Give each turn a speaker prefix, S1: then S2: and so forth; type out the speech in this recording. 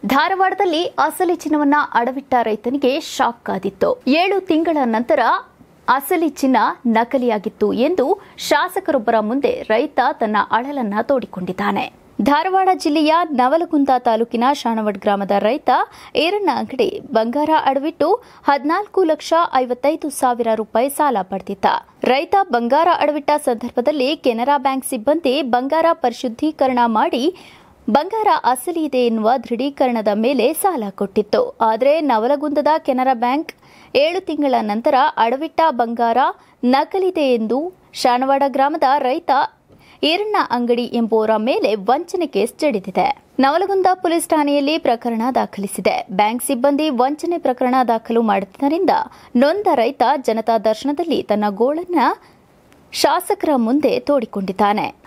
S1: ಧಾರವಾಡದಲ್ಲಿ ಅಸಲಿ ಚಿನ್ನವನ್ನ ಅಡವಿಟ್ಟ ರೈತನಿಗೆ ಶಾಕ್ ಕಾದಿತ್ತು ಏಳು ತಿಂಗಳ ನಂತರ ಅಸಲಿ ಚಿನ್ನ ನಕಲಿಯಾಗಿತ್ತು ಎಂದು ಶಾಸಕರೊಬ್ಬರ ಮುಂದೆ ರೈತ ತನ್ನ ಅಳಲನ್ನ ತೋಡಿಕೊಂಡಿದ್ದಾನೆ ಧಾರವಾಡ ಜಿಲ್ಲೆಯ ನವಲಗುಂದ ತಾಲೂಕಿನ ಶಾಣವಡ್ ಗ್ರಾಮದ ರೈತ ಈರಣ್ಣ ಅಂಗಡಿ ಬಂಗಾರ ಅಡವಿಟ್ಟು ಹದಿನಾಲ್ಕು ಲಕ್ಷ ಐವತ್ತೈದು ಸಾವಿರ ರೂಪಾಯಿ ಸಾಲ ಪಡೆದಿದ್ದ ರೈತ ಬಂಗಾರ ಅಡವಿಟ್ಟ ಸಂದರ್ಭದಲ್ಲಿ ಕೆನರಾ ಬ್ಯಾಂಕ್ ಸಿಬ್ಬಂದಿ ಬಂಗಾರ ಪರಿಶುದ್ಧೀಕರಣ ಮಾಡಿ ಬಂಗಾರ ಅಸಲಿ ಇದೆ ಎನ್ನುವ ದೃಢೀಕರಣದ ಮೇಲೆ ಸಾಲ ಕೊಟ್ಟಿತ್ತು ಆದರೆ ನವಲಗುಂದದ ಕೆನರಾ ಬ್ಯಾಂಕ್ ಏಳು ತಿಂಗಳ ನಂತರ ಅಡವಿಟ್ಟ ಬಂಗಾರ ನಕಲಿದೆ ಎಂದು ಶಾನವಾಡ ಗ್ರಾಮದ ರೈತ ಈರಣ್ಣ ಅಂಗಡಿ ಎಂಬುವರ ಮೇಲೆ ವಂಚನೆ ಕೇಸ್ ಜಡಿದಿದೆ ನವಲಗುಂದ ಪೊಲೀಸ್ ಠಾಣೆಯಲ್ಲಿ ಪ್ರಕರಣ ದಾಖಲಿಸಿದೆ ಬ್ಯಾಂಕ್ ಸಿಬ್ಬಂದಿ ವಂಚನೆ ಪ್ರಕರಣ ದಾಖಲು ಮಾಡಿದ್ದರಿಂದ ನೊಂದ ರೈತ ಜನತಾ ದರ್ಶನದಲ್ಲಿ ತನ್ನ ಗೋಳನ್ನ ಶಾಸಕರ ಮುಂದೆ ತೋಡಿಕೊಂಡಿದ್ದಾನೆ